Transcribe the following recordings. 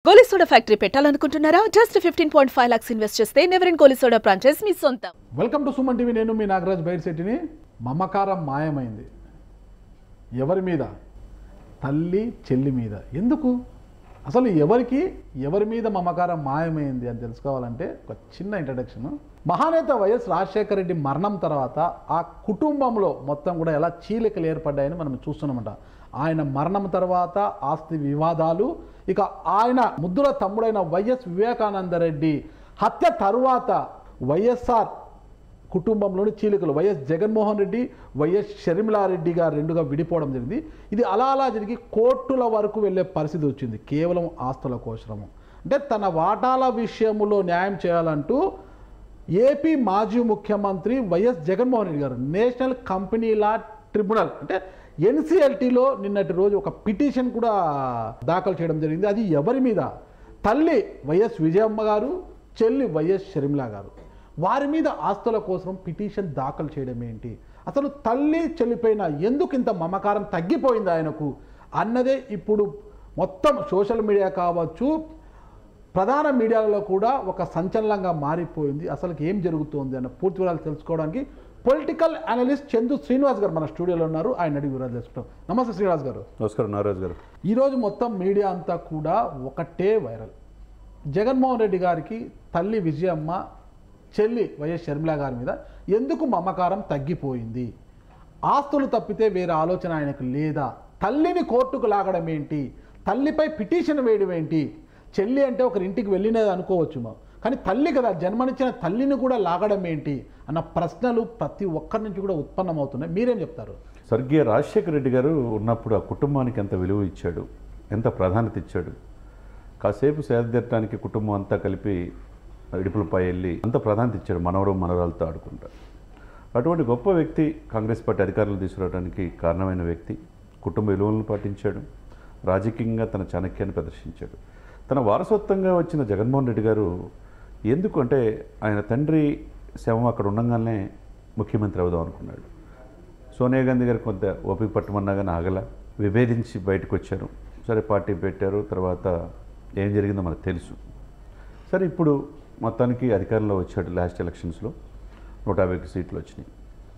Police soda factory పెట్టాలనుకుంటున్నారా just fifteen point five lakhs invest చేస్తే never in police soda franchise మీ సొంతం welcome to Suman TV నేను మీ నాగరాజ్ బైర్శెట్టిని మమకారం మాయమైంది ఎవరి మీద తల్లి చెల్లి మీద ఎందుకు అసలు ఎవరికి ఎవరి మీద మమకారం మాయమైంది అని తెలుసుకోవాలంటే ఒక చిన్న ఇంట్రడక్షన్ మహానేత వైఎస్ రాజశేఖర రెడ్డి మరణం తర్వాత ఆ కుటుంబంలో మొత్తం కూడా ఎలా చీలికలు ఏర్పడ్డాయని మనం చూస్తున్నామంట ఆయన మరణం తర్వాత ఆస్తి వివాదాలు ఇక ఆయన ముద్దుల తమ్ముడైన వైఎస్ వివేకానంద రెడ్డి హత్య తరువాత వైఎస్ఆర్ కుటుంబంలోని చీలికలు వైఎస్ జగన్మోహన్ రెడ్డి వైఎస్ షర్మిలారెడ్డి గారు రెండుగా విడిపోవడం జరిగింది ఇది అలా అలా జరిగి కోర్టుల వరకు వెళ్ళే పరిస్థితి వచ్చింది కేవలం ఆస్తుల కోసము అంటే తన వాటాల విషయంలో న్యాయం చేయాలంటూ ఏపీ మాజీ ముఖ్యమంత్రి వైఎస్ జగన్మోహన్ రెడ్డి గారు నేషనల్ కంపెనీ లా ట్రిబ్యునల్ అంటే ఎన్సిఎల్టీలో నిన్నటి రోజు ఒక పిటిషన్ కూడా దాఖలు చేయడం జరిగింది అది ఎవరి మీద తల్లి వైఎస్ విజయమ్మ గారు చెల్లి వైఎస్ షర్మిల గారు వారి మీద ఆస్తుల కోసం పిటిషన్ దాఖలు చేయడం ఏంటి అసలు తల్లి చెల్లిపోయిన ఎందుకు ఇంత మమకారం తగ్గిపోయింది ఆయనకు అన్నదే ఇప్పుడు మొత్తం సోషల్ మీడియా కావచ్చు ప్రధాన మీడియాలలో కూడా ఒక సంచలనంగా మారిపోయింది అసలు ఏం జరుగుతోంది అన్న పూర్తి వివరాలు తెలుసుకోవడానికి పొలిటికల్ అనలిస్ట్ చందు శ్రీనివాస్ గారు మన స్టూడియోలో ఉన్నారు ఆయన అడిగి వివరాలు తెలుసుకుంటాం నమస్తే శ్రీనివాస్ గారు నమస్కారం నారాజు గారు ఈరోజు మొత్తం మీడియా అంతా కూడా ఒకటే వైరల్ జగన్మోహన్ రెడ్డి గారికి తల్లి విజయమ్మ చెల్లి వైఎస్ షర్మిల గారి మీద ఎందుకు మమకారం తగ్గిపోయింది ఆస్తులు తప్పితే వేరే ఆలోచన ఆయనకు లేదా తల్లిని కోర్టుకు లాగడం ఏంటి తల్లిపై పిటిషన్ వేయడం ఏంటి చెల్లి అంటే ఒకరి ఇంటికి వెళ్ళినది అనుకోవచ్చు మా కానీ తల్లి కదా జన్మనిచ్చిన తల్లిని కూడా లాగడం ఏంటి అన్న ప్రశ్నలు ప్రతి ఒక్కరి నుంచి కూడా ఉత్పన్నమవుతున్నాయి మీరేం చెప్తారు స్వర్గీయ రాజశేఖర రెడ్డి గారు ఉన్నప్పుడు ఆ కుటుంబానికి ఎంత విలువ ఇచ్చాడు ఎంత ప్రాధాన్యత ఇచ్చాడు కాసేపు సేదతీరటానికి కుటుంబం అంతా కలిపి ఇడుపులపై వెళ్ళి అంత ప్రాధాన్యత ఇచ్చాడు మనవరు మనవరాలతో ఆడుకుంటా అటువంటి గొప్ప వ్యక్తి కాంగ్రెస్ పార్టీ అధికారులు తీసుకురావడానికి కారణమైన వ్యక్తి కుటుంబ విలువలను పాటించాడు రాజకీయంగా తన చాణక్యాన్ని ప్రదర్శించాడు తన వారసత్వంగా వచ్చిన జగన్మోహన్ రెడ్డి గారు ఎందుకు అంటే ఆయన తండ్రి శవం అక్కడ ఉండగానే ముఖ్యమంత్రి అవుదాం అనుకున్నాడు సోనియా గాంధీ గారు కొంత ఓపిక పట్టమన్నా కానీ ఆగల విభేదించి బయటకు వచ్చారు సరే పార్టీ పెట్టారు తర్వాత ఏం జరిగిందో మనకు తెలుసు సరే ఇప్పుడు మొత్తానికి అధికారంలో వచ్చాడు లాస్ట్ ఎలక్షన్స్లో నూట యాభై ఒక్క సీట్లు వచ్చినాయి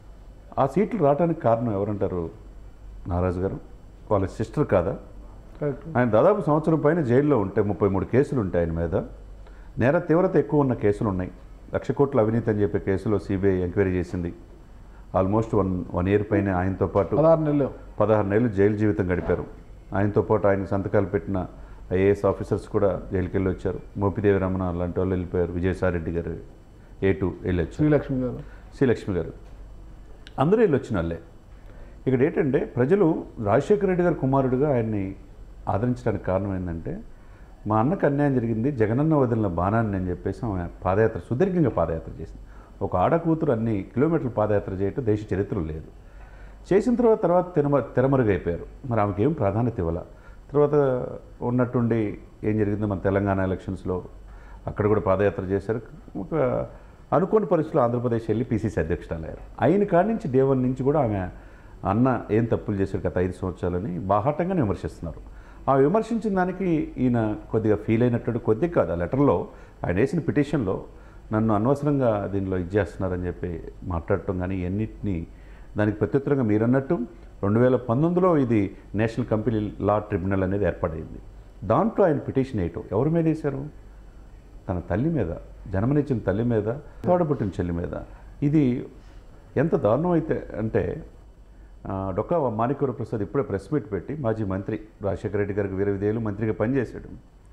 ఆ సీట్లు రావడానికి కారణం ఎవరంటారు నారాజు గారు వాళ్ళ సిస్టర్ కాదా కరెక్ట్ ఆయన దాదాపు సంవత్సరం పైన జైల్లో ఉంటే ముప్పై మూడు కేసులు ఉంటాయి ఆయన మీద నేర తీవ్రత ఎక్కువ ఉన్న కేసులు ఉన్నాయి లక్ష కోట్ల అవినీతి అని చెప్పే కేసులో సిబిఐ ఎంక్వైరీ చేసింది ఆల్మోస్ట్ వన్ వన్ ఇయర్ పైన ఆయనతో పాటు పదహారు నెలలు పదహారు నెలలు జైలు జీవితం గడిపారు ఆయనతో పాటు ఆయన సంతకాలు పెట్టిన ఐఏఎస్ ఆఫీసర్స్ కూడా జైలుకి వెళ్ళి వచ్చారు మోపిదేవి రమణ లాంటి వాళ్ళు వెళ్ళిపోయారు విజయసాయిరెడ్డి గారు ఏ టూ వెళ్ళొచ్చు శ్రీలక్ష్మి గారు శ్రీలక్ష్మి గారు అందరూ వెళ్ళి వచ్చిన వాళ్ళే ఇక్కడ ఏంటంటే ప్రజలు రాజశేఖర రెడ్డి గారి కుమారుడిగా ఆయన్ని ఆదరించడానికి కారణం ఏంటంటే మా అన్నకు అన్యాయం జరిగింది జగనన్న వదిలిన బాణాన్ని అని చెప్పేసి ఆమె పాదయాత్ర సుదీర్ఘంగా పాదయాత్ర చేసింది ఒక ఆడ కూతురు అన్ని కిలోమీటర్లు పాదయాత్ర చేయటం దేశ చరిత్రలో లేదు చేసిన తర్వాత తర్వాత తిరమ తిరమరుగైపోయారు మరి ఆమెకి ఏం ప్రాధాన్యత ఇవ్వాల తర్వాత ఉన్నట్టుండి ఏం జరిగిందో మన తెలంగాణ ఎలక్షన్స్లో అక్కడ కూడా పాదయాత్ర చేశారు ఒక అనుకోని పరిస్థితుల్లో ఆంధ్రప్రదేశ్ వెళ్ళి పీసీసీ అధ్యక్షురాలయ్యారు అయిన కాడి నుంచి డే వన్ నుంచి కూడా ఆమె అన్న ఏం తప్పులు చేశాడు గత ఐదు సంవత్సరాలని బాహాటంగానే విమర్శిస్తున్నారు ఆ విమర్శించిన దానికి ఈయన కొద్దిగా ఫీల్ అయినట్టు కొద్దిగా కాదు ఆ లెటర్లో ఆయన వేసిన పిటిషన్లో నన్ను అనవసరంగా దీనిలో ఇది చేస్తున్నారని చెప్పి మాట్లాడటం కానీ ఎన్నిటిని దానికి ప్రత్యుత్తరంగా మీరన్నట్టు రెండు వేల పంతొమ్మిదిలో ఇది నేషనల్ కంపెనీ లా ట్రిబ్యునల్ అనేది ఏర్పడింది దాంట్లో ఆయన పిటిషన్ వేయటం ఎవరి మీద వేశారు తన తల్లి మీద జన్మనిచ్చిన తల్లి మీద తోడబుట్టిన చెల్లి మీద ఇది ఎంత దారుణం అయితే అంటే ఆ, డొక్కా మాణిక్యూర ప్రసాద్ ఇప్పుడే ప్రెస్ మీట్ పెట్టి మాజీ మంత్రి రాజశేఖర రెడ్డి గారికి వీర విధేయులు మంత్రిగా పనిచేశాడు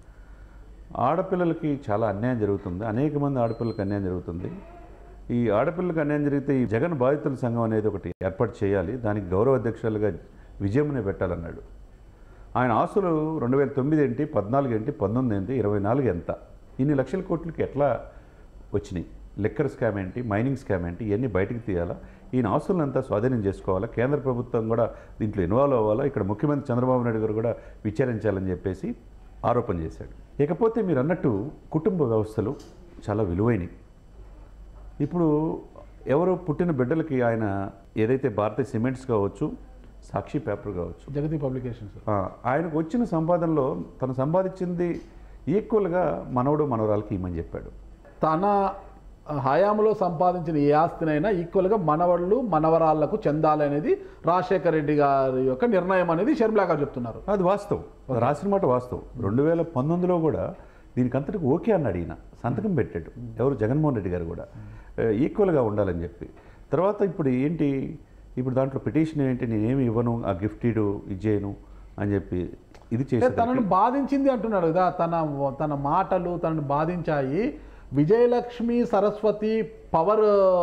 ఆడపిల్లలకి చాలా అన్యాయం జరుగుతుంది అనేక మంది ఆడపిల్లలకు అన్యాయం జరుగుతుంది ఈ ఆడపిల్లలకు అన్యాయం జరిగితే ఈ జగన్ బాధితుల సంఘం అనేది ఒకటి ఏర్పాటు చేయాలి దానికి గౌరవ అధ్యక్షులుగా విజయమునే పెట్టాలన్నాడు ఆయన ఆస్తులు రెండు వేల తొమ్మిది ఏంటి పద్నాలుగు ఏంటి పంతొమ్మిది ఏంటి ఇరవై నాలుగు ఎంత ఇన్ని లక్షల కోట్లకి ఎట్లా వచ్చినాయి లిక్కర్ స్కామ్ ఏంటి మైనింగ్ స్కామ్ ఏంటి ఇవన్నీ బయటకు తీయాలా ఈయన ఆస్తులను అంతా స్వాధీనం చేసుకోవాలా కేంద్ర ప్రభుత్వం కూడా దీంట్లో ఇన్వాల్వ్ అవ్వాలా ఇక్కడ ముఖ్యమంత్రి చంద్రబాబు నాయుడు గారు కూడా విచారించాలని చెప్పేసి ఆరోపణ చేశాడు ఇకపోతే మీరు అన్నట్టు కుటుంబ వ్యవస్థలు చాలా విలువైనవి ఇప్పుడు ఎవరు పుట్టిన బిడ్డలకి ఆయన ఏదైతే భారతీయ సిమెంట్స్ కావచ్చు సాక్షి పేపర్ కావచ్చు జగతి పబ్లికేషన్స్ ఆ, ఆయనకు వచ్చిన సంపాదనలో తను సంపాదించింది ఈక్వల్గా మనవడు మనవరాలకి ఇమ్మని చెప్పాడు తన హయాంలో సంపాదించిన ఏ ఆస్తినైనా ఈక్వల్గా మనవళ్ళు మనవరాళ్లకు చెందాలి అనేది రాజశేఖర రెడ్డి గారి యొక్క నిర్ణయం అనేది షర్మిలా గారు చెప్తున్నారు అది వాస్తవం రాసిన మాట వాస్తవం రెండు వేల పంతొమ్మిదిలో కూడా దీనికి అంతటికి ఓకే అన్నాడు ఈయన సంతకం పెట్టాడు ఎవరు జగన్మోహన్ రెడ్డి గారు కూడా ఈక్వల్గా ఉండాలని చెప్పి తర్వాత ఇప్పుడు ఏంటి ఇప్పుడు దాంట్లో పిటిషన్ ఏంటి నేనేమి ఇవ్వను ఆ గిఫ్ట్ ఇడు ఇచ్చేయను అని చెప్పి ఇది అంటే తనను చేసి బాధించింది అంటున్నాడు కదా తన తన మాటలు తనను బాధించాయి విజయలక్ష్మి సరస్వతి పవర్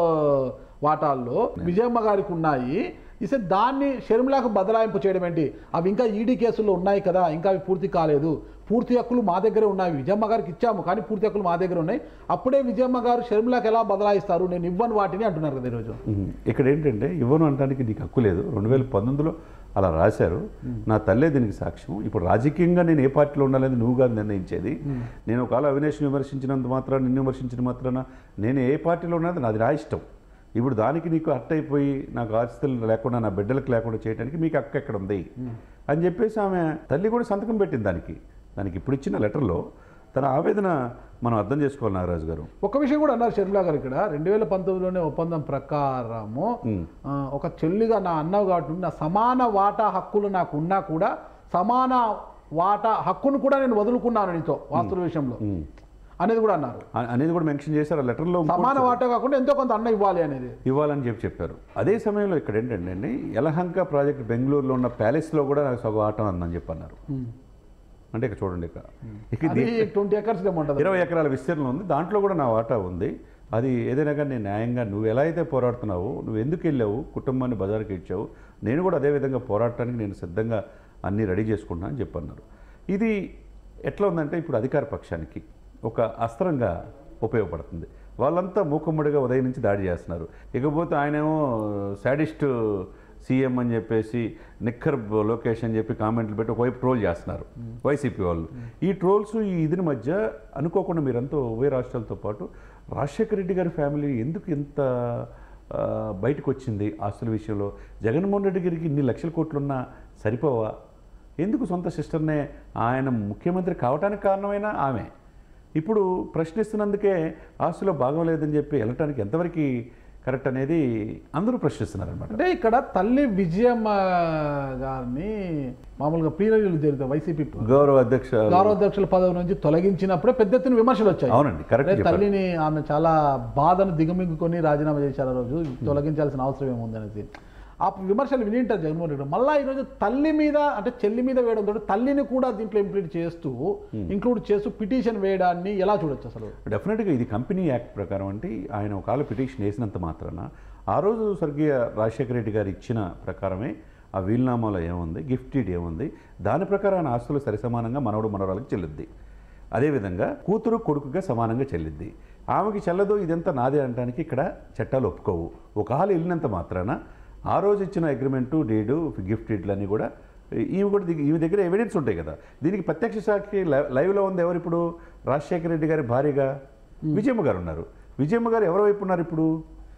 వాటాల్లో విజయమ్మ గారికి ఉన్నాయి ఇసే దాన్ని షర్మిలాకు బదలాయింపు చేయడం ఏంటి అవి ఇంకా ఈడీ కేసుల్లో ఉన్నాయి కదా ఇంకా అవి పూర్తి కాలేదు పూర్తి హక్కులు మా దగ్గరే ఉన్నాయి విజయమ్మ గారికి ఇచ్చాము కానీ పూర్తి హక్కులు మా దగ్గర ఉన్నాయి అప్పుడే విజయమ్మ గారు షర్మిలాకి ఎలా బదలాయిస్తారు నేను ఇవ్వను వాటిని అంటున్నారు కదా ఈరోజు ఉమ్, ఇక్కడ ఏంటంటే ఇవ్వను అనడానికి నీకు హక్కు లేదు రెండు వేల పంతొమ్మిదిలో అలా రాశారు నా తల్లే దీనికి సాక్ష్యం ఇప్పుడు రాజకీయంగా నేను ఏ పార్టీలో ఉండాలని నువ్వు కాదు నిర్ణయించేది నేను ఒకవేళ అవినేష్ని విమర్శించినంత మాత్రాన నిన్ను విమర్శించిన మాత్రాన నేను ఏ పార్టీలో ఉన్నది నాది నా ఇష్టం ఇప్పుడు దానికి నీకు హర్ట్ అయిపోయి నాకు ఆస్తులు లేకుండా నా బిడ్డలకు లేకుండా చేయడానికి మీకు హక్కు ఎక్కడ ఉంది అని చెప్పేసి ఆమె తల్లి కూడా సంతకం పెట్టింది దానికి దానికి ఇప్పుడు ఇచ్చిన లెటర్లో తన ఆవేదన మనం అర్థం చేసుకోవాలి నాగరాజు గారు ఒక విషయం కూడా అన్నారు షర్మిలా గారు ఇక్కడ రెండు వేల పంతొమ్మిదిలోనే ఒప్పందం ప్రకారము ఆ, ఒక చెల్లిగా నా అన్నవు కాబట్టి నా సమాన వాటా హక్కులు నాకు ఉన్నా కూడా సమాన వాటా హక్కును కూడా నేను వదులుకున్నాను నీతో వాస్తుల విషయంలో ఉమ్. అనేది కూడా అన్నారు అ- అనేది కూడా మెన్షన్ చేశారు ఆ లెటర్లో ఇంకోటి సమాన వాటా కాకుండా ఎంతో కొంత అన్న ఇవ్వాలి అనేది ఇవ్వాలని చెప్పి చెప్పారు అదే సమయంలో ఇక్కడ ఏంటంటే అండి యలహంక ప్రాజెక్ట్ బెంగళూరులో ఉన్న ప్యాలెస్లో కూడా నాకు సగం ఆటం అందని చెప్పి అన్నారు అంటే ఇక్కడ చూడండి ఇక్కడ ఇక అది ఇది ట్వంటీ ఎకర్స్ ఏమంటుంది ఇరవై ఎకరాల విస్తీర్ణం ఉంది దాంట్లో కూడా నా వాటా ఉంది అది ఏదైనా కానీ నేను న్యాయంగా నువ్వు ఎలా అయితే పోరాడుతున్నావు నువ్వు ఎందుకు వెళ్ళావు కుటుంబాన్ని బజార్కి ఇచ్చావు నేను కూడా అదే విధంగా పోరాడటానికి నేను సిద్ధంగా అన్నీ రెడీ చేసుకుంటున్నా అని చెప్పన్నారు ఇది ఎట్లా ఉందంటే ఇప్పుడు అధికార పక్షానికి ఒక అస్త్రంగా ఉపయోగపడుతుంది వాళ్ళంతా మూకుమ్మడిగా ఉదయం నుంచి దాడి చేస్తున్నారు ఇకపోతే ఆయనేమో శాడిస్ట్ సీఎం అని చెప్పేసి నిక్కర్ లోకేష్ అని చెప్పి కామెంట్లు పెట్టి ఒకవైపు ట్రోల్ చేస్తున్నారు వైసీపీ వాళ్ళు ఈ ట్రోల్స్ ఈ ఇదిని మధ్య అనుకోకుండా మీరంతా ఉభయ రాష్ట్రాలతో పాటు రాజశేఖర రెడ్డి గారి ఫ్యామిలీ ఎందుకు ఇంత ఆ, బయటకు వచ్చింది ఆస్తుల విషయంలో జగన్మోహన్ రెడ్డి గారికి ఇన్ని లక్షల కోట్లున్నా సరిపోవా ఎందుకు సొంత సిస్టర్నే ఆయన ముఖ్యమంత్రి కావడానికి కారణమైన ఆమె ఇప్పుడు ప్రశ్నిస్తున్నందుకే ఆస్తులో భాగం లేదని చెప్పి వెళ్ళటానికి ఎంతవరకు కరెక్ట్ అనేది అందరూ ప్రశ్నిస్తున్నారు అనమాట అంటే ఇక్కడ తల్లి విజయమ్మ గారిని మామూలుగా ప్లీనరీలు జరుగుతాయి వైసీపీ గౌరవ అధ్యక్ష గౌరవాధ్యక్షుల పదవి నుంచి తొలగించినప్పుడే పెద్ద ఎత్తున విమర్శలు వచ్చాయి అవునండి కరెక్ట్ అంటే చెప్పారు తల్లిని ఆమె చాలా బాధను దిగమింగుకొని రాజీనామా చేశారు ఆ రోజు తొలగించాల్సిన అవసరం ఏముందనేసి ఆ విమర్శలు వినింటారు జగన్మోహన్ రెడ్డి మళ్ళీ ఈరోజు తల్లి మీద అంటే చెల్లి మీద వేయడం తోటి తల్లిని కూడా దీంట్లో ఇంప్లీట్ చేస్తూ ఇంక్లూడ్ చేస్తూ పిటిషన్ వేయడాన్ని ఎలా చూడొచ్చు అసలు డెఫినెట్గా ఇది కంపెనీ యాక్ట్ ప్రకారం అంటే ఆయన ఒకవేళ పిటిషన్ వేసినంత మాత్రాన ఆ రోజు స్వర్గీయ రాజశేఖర రెడ్డి గారు ఇచ్చిన ప్రకారమే ఆ వీలునామాలో ఏముంది గిఫ్ట్ డీడ్ ఏముంది దాని ప్రకారం ఆయన ఆస్తులు సరిసమానంగా మనవడు మనవరాలకు చెల్లుద్ది అదేవిధంగా కూతురు కొడుకుగా సమానంగా చెల్లిద్ది ఆమెకి చెల్లదు ఇదంతా నాదే అనడానికి ఇక్కడ చట్టాలు ఒప్పుకోవు ఒకవేళ వెళ్ళినంత మాత్రాన ఆ రోజు ఇచ్చిన అగ్రిమెంటు డీడు గిఫ్ట్ డీడ్లన్నీ కూడా ఈమె కూడా దిగి- ఈమె దగ్గర ఎవిడెన్స్ ఉంటాయి కదా దీనికి ప్రత్యక్ష సాక్షి లై- లైవ్లో ఉంది ఎవరు ఇప్పుడు రాజశేఖర రెడ్డి గారి భార్యగా విజయమ్మ గారు ఉన్నారు విజయమ్మ గారు ఎవరి వైపు ఉన్నారు ఇప్పుడు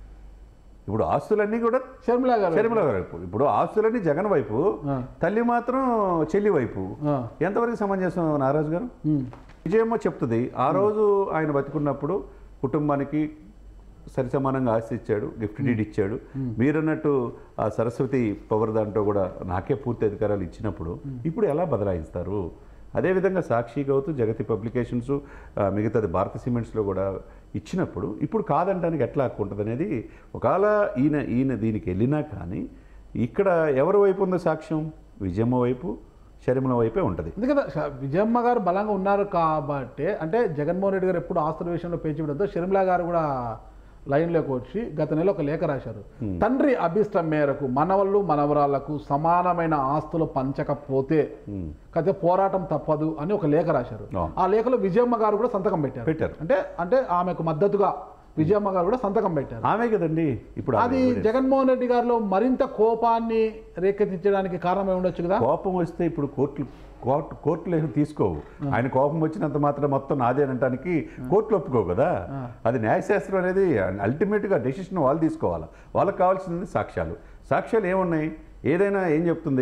ఇప్పుడు ఆస్తులన్నీ కూడా షర్మిల గారు షర్మిల గారి వైపు ఇప్పుడు ఆస్తులన్నీ జగన్ వైపు ఆ. తల్లి మాత్రం చెల్లి వైపు ఆ. ఎంతవరకు సమంజసం నారాజు గారు ఉమ్. విజయమ్మ చెప్తుంది ఆ రోజు ఆయన బతికున్నప్పుడు కుటుంబానికి సరిసమానంగా ఆస్తి ఇచ్చాడు గిఫ్ట్ డీడ్ ఇచ్చాడు మీరన్నట్టు ఆ సరస్వతి పవర్ దాంట్లో కూడా నాకే పూర్తి అధికారాలు ఇచ్చినప్పుడు ఇప్పుడు ఎలా బదలాయిస్తారు అదేవిధంగా సాక్షి కావచ్చు జగతి పబ్లికేషన్స్ మిగతాది భారత సిమెంట్స్లో కూడా ఇచ్చినప్పుడు ఇప్పుడు కాదంటానికి ఎట్లా హక్కు ఉంటుంది అనేది ఒకవేళ ఈయన ఈయన దీనికి వెళ్ళినా కానీ ఇక్కడ ఎవరి వైపు ఉందో సాక్ష్యం విజయమ్మ వైపు షర్మిల వైపే ఉంటుంది ఎందుకంటే ష- విజయమ్మ గారు బలంగా ఉన్నారు కాబట్టి అంటే జగన్మోహన్ రెడ్డి గారు ఎప్పుడు ఆస్తుల విషయంలో పేచి విడద్దు షర్మిల గారు కూడా లైన్లోకి వచ్చి గత నెల ఒక లేఖ రాశారు తండ్రి అభిష్టం మేరకు మనవళ్ళు మనవరాళ్లకు సమానమైన ఆస్తులు పంచకపోతే ఉమ్. కథ పోరాటం తప్పదు అని ఒక లేఖ రాశారు అవును. ఆ లేఖలో విజయమ్మ గారు కూడా సంతకం పెట్టారు పెట్టారు. అంటే అంటే ఆమెకు మద్దతుగా విజయమ్మ గారు కూడా సంతకం పెట్టారు ఆమె కదండి ఇప్పుడు అది ఆమె జగన్మోహన్ రెడ్డి గారిలో మరింత కోపాన్ని రేకెత్తించడానికి కారణమై ఉండొచ్చు కదా కోపం వస్తే ఇప్పుడు కోర్టులు కోర్టు కోర్టులు ఏమి తీసుకోవు ఆయన కోపం వచ్చినంత మాత్రం మొత్తం నాదే అనటానికి కోర్టులు ఒప్పుకోవు కదా అది న్యాయశాస్త్రం అనేది అల్టిమేట్గా డెసిషన్ వాళ్ళు తీసుకోవాలి వాళ్ళకి కావాల్సింది సాక్ష్యాలు సాక్ష్యాలు ఏమున్నాయి ఏదైనా ఏం చెప్తుంది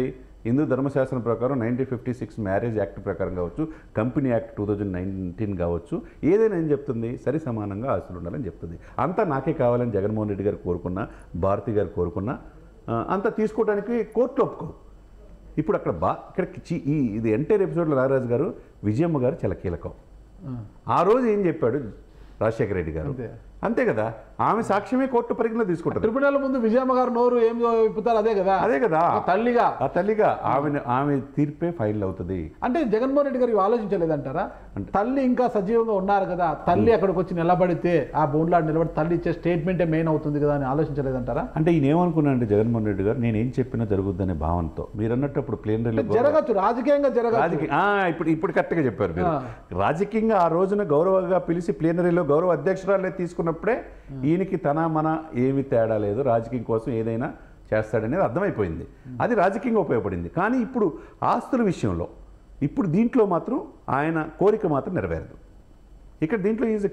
హిందూ ధర్మశాస్త్రం ప్రకారం nineteen fifty six marriage act ప్రకారం కావచ్చు company act two thousand nineteen కావచ్చు ఏదైనా ఏం చెప్తుంది సరి సమానంగా ఆస్తులు ఉండాలని చెప్తుంది అంతా నాకే కావాలని జగన్మోహన్ రెడ్డి గారు కోరుకున్నా భారతి గారు కోరుకున్నా ఆ, అంతా తీసుకోవడానికి కోర్టు ఒప్పుకో ఇప్పుడు అక్కడ బా ఇక్కడ చి- ఈ ఇది ఎంటైర్ ఎపిసోడ్లో నాగరాజు గారు విజయమ్మ గారు చాలా కీలకం ఆ రోజు ఏం చెప్పాడు రాజశేఖర రెడ్డి గారు అంతే. అంతే కదా ఆమె సాక్ష్యమే కోర్టు పరిగణలో తీసుకుంటారు ట్రిబ్యునల్ ముందు విజయమ్మ గారు నోరు ఏం విప్పుతారు అదే కదా అదే కదా ఒక తల్లిగా ఆ తల్లిగా ఆమె ఆమె తీర్పే ఫైల్ అవుతుంది అంటే జగన్మోహన్ రెడ్డి గారు ఇవి ఆలోచించలేదంటారా తల్లి ఇంకా సజీవంగా ఉన్నారు కదా తల్లి అక్కడికి వచ్చి నిలబడితే ఆ బోన్లాడు నిలబడి తల్లి ఇచ్చే స్టేట్మెంటే మెయిన్ అవుతుంది కదా అని ఆలోచించలేదంటారా అంటే ఈయన ఏమనుకున్నానంటే జగన్మోహన్ రెడ్డి గారు నేను ఏం చెప్పినా జరుగుద్దనే భావంతో మీరు అన్నట్టు అప్పుడు ప్లేన్ రైలు జరగచ్చు రాజకీయంగా జరగచ్చు రాజకీయ ఆ, ఇప్పుడు ఇప్పుడు కరెక్ట్గా చెప్పారు మీరు ఆ. రాజకీయంగా ఆ రోజున గౌరవంగా పిలిచి ప్లేనరీలో గౌరవ అధ్యక్షురాలే తీసుకున్నప్పుడే ఈయనకి తన మన ఏమి తేడా లేదు రాజకీయం కోసం ఏదైనా చేస్తాడనేది అర్థమైపోయింది అది రాజకీయంగా ఉపయోగపడింది కానీ ఇప్పుడు ఆస్తుల విషయంలో ఇప్పుడు దీంట్లో మాత్రం ఆయన కోరిక మాత్రం నెరవేరదు ఇక్కడ దీంట్లో ఈజ్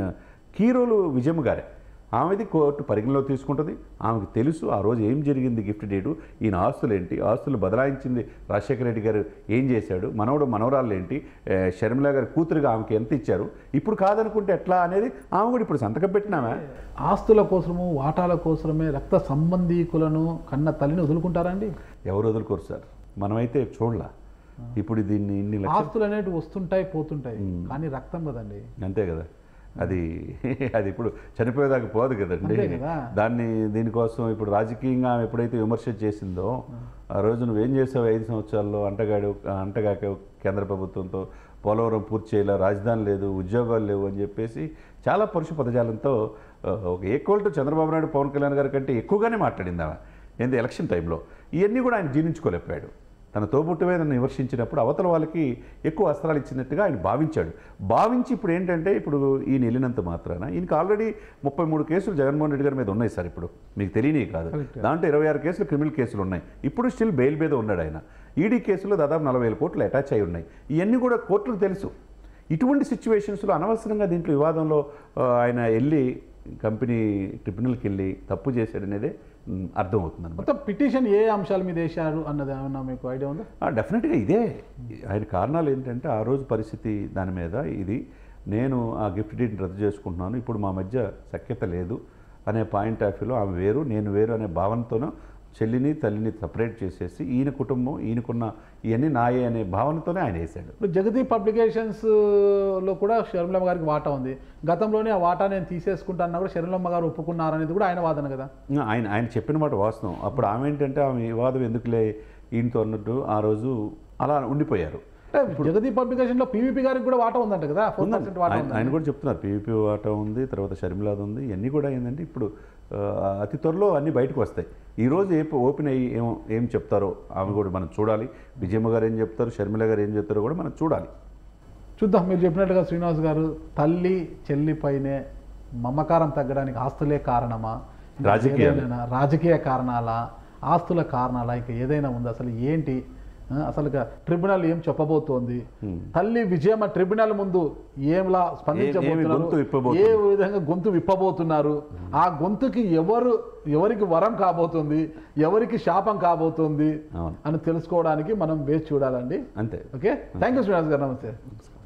కీ రోలు విజయమ్మ గారే ఆమెది కోర్టు పరిగణలో తీసుకుంటుంది ఆమెకు తెలుసు ఆ రోజు ఏం జరిగింది గిఫ్ట్ డేటు ఈయన ఆస్తులు ఏంటి ఆస్తులు బదలాయించింది రాజశేఖర రెడ్డి గారు ఏం చేశాడు మనవడు మనవరాళ్ళు ఏంటి ఏ, షర్మిల గారి కూతురుగా ఆమెకి ఎంత ఇచ్చారు ఇప్పుడు కాదనుకుంటే ఎట్లా అనేది ఆమె కూడా ఇప్పుడు సంతకం పెట్టినామే ఆస్తుల కోసము వాటాల కోసమే రక్త సంబంధీకులను కన్న తల్లిని వదులుకుంటారండి ఎవరు వదులుకోరు సార్ మనమైతే చూడలా ఇప్పుడు దీన్ని ఇన్ని లక్షలు ఆస్తులు అనేవి వస్తుంటాయి పోతుంటాయి కానీ రక్తం కదండి అంతే కదా అది అది ఇప్పుడు చనిపోయేదాకా పోదు కదండి అంతే కదా. దాన్ని దీనికోసం ఇప్పుడు రాజకీయంగా ఆమె ఎప్పుడైతే విమర్శ చేసిందో ఆ రోజు నువ్వేం చేసావు ఐదు సంవత్సరాల్లో అంటగాడు అంటగాక కేంద్ర ప్రభుత్వంతో పోలవరం పూర్తి చేయలే రాజధాని లేదు ఉద్యోగాలు లేవు అని చెప్పేసి చాలా పరుష పదజాలంతో ఆ, ఒక ఈక్వల్ టు చంద్రబాబు నాయుడు పవన్ కళ్యాణ్ గారి కంటే ఎక్కువగానే మాట్లాడింది ఆమె ఏంది ఎలక్షన్ టైంలో ఇవన్నీ కూడా ఆయన జీర్ణించుకోలేకపోయాడు తన తోబుట్టు మీద విమర్శించినప్పుడు అవతల వాళ్ళకి ఎక్కువ అస్త్రాలు ఇచ్చినట్టుగా ఆయన భావించాడు భావించి ఇప్పుడు ఏంటంటే ఇప్పుడు ఈయన వెళ్ళినంత మాత్రాన ఈయనకి ఆల్రెడీ ముప్పై మూడు కేసులు జగన్మోహన్ రెడ్డి గారి మీద ఉన్నాయి సార్ ఇప్పుడు మీకు తెలియని కాదు దాంట్లో ఇరవై ఆరు కేసులు క్రిమినల్ కేసులు ఉన్నాయి ఇప్పుడు స్టిల్ బెయిల్ మీద ఉన్నాడు ఆయన ఈడీ కేసులో దాదాపు నలభై వేల కోట్లు అటాచ్ అయి ఉన్నాయి ఇవన్నీ కూడా కోర్టులకు తెలుసు ఇటువంటి సిచ్యువేషన్స్లో అనవసరంగా దీంట్లో వివాదంలో ఆ, ఆయన వెళ్ళి కంపెనీ ట్రిబ్యునల్కి వెళ్ళి తప్పు చేశాడనేదే మ్, అర్థమవుతుంది అనమాట మొత్తం పిటిషన్ ఏ అంశాల మీద వేశారు అన్నది ఏమన్నా మీకు ఐడియా ఉందా డెఫినెట్గా ఇదే ఆయన కారణాలు ఏంటంటే ఆ రోజు పరిస్థితి దాని మీద ఇది నేను ఆ గిఫ్ట్ డీడ్ని రద్దు చేసుకుంటున్నాను ఇప్పుడు మా మధ్య సఖ్యత లేదు అనే పాయింట్ ఆఫ్ వ్యూలో ఆమె వేరు నేను వేరు అనే భావనతోనూ చెల్లిని తల్లిని సపరేట్ చేసేసి ఈయన కుటుంబం ఈయనకున్న ఇవన్నీ నాయే అనే భావనతోనే ఆయన వేశాడు ఇప్పుడు జగతి పబ్లికేషన్స్ లో కూడా షర్మిలమ్మ గారికి వాటా ఉంది గతంలోనే ఆ వాటా నేను తీసేసుకుంటాను కూడా షర్మిలమ్మ గారు ఒప్పుకున్నారనేది కూడా ఆయన వాదన కదా ఇంకా ఆయన ఆయన చెప్పిన మాట వాస్తవం అప్పుడు ఆమె ఏంటంటే ఆమె వివాదం ఎందుకులే ఈయనతో అన్నట్టు ఆ రోజు అలా ఉండిపోయారు అంటే జగతి పబ్లికేషన్ లో పీవీపీ గారికి కూడా వాటా ఉందంట కదా ఫోర్ ఉందండి. పర్సెంట్ వాటా ఆయన ఉంది ఆయన కూడా చెప్తున్నారు పీవీపీ వాట ఉంది తర్వాత షర్మిలాది ఉంది ఇవన్నీ కూడా ఏంటంటే ఇప్పుడు ఆ, అతి త్వరలో అన్నీ బయటకు వస్తాయి ఈ రోజు ఏ ఓపెన్ అయ్యి ఏం ఏం చెప్తారో ఆమె కూడా మనం చూడాలి విజయమ్మ గారు ఏం చెప్తారు షర్మిల గారు ఏం చెప్తారో కూడా మనం చూడాలి చూద్దాం మీరు చెప్పినట్టుగా శ్రీనివాస్ గారు తల్లి చెల్లిపైనే మమకారం తగ్గడానికి ఆస్తులే కారణమా ఇంకా రాజకీయాలు. ఏదైనా రాజకీయ కారణాలా ఆస్తుల కారణాలా ఇంకా ఏదైనా ఉందా అసలు ఏంటి ఆ, అసలు ఇక ట్రిబ్యునల్ ఏం చెప్పబోతోంది తల్లి విజయమ్మ ట్రిబ్యునల్ ముందు ఏంలా గొంతు స్పందించబోతున్నారు విప్పబోతుంది? ఏ విధంగా గొంతు విప్పబోతున్నారు ఆ గొంతుకి ఎవరు ఎవరికి వరం కాబోతుంది ఎవరికి శాపం కాబోతుంది అవును అని తెలుసుకోవడానికి మనం వేచి చూడాలండి అంతే ఓకే థ్యాంక్ యూ శ్రీనివాస్ గారు నమస్తే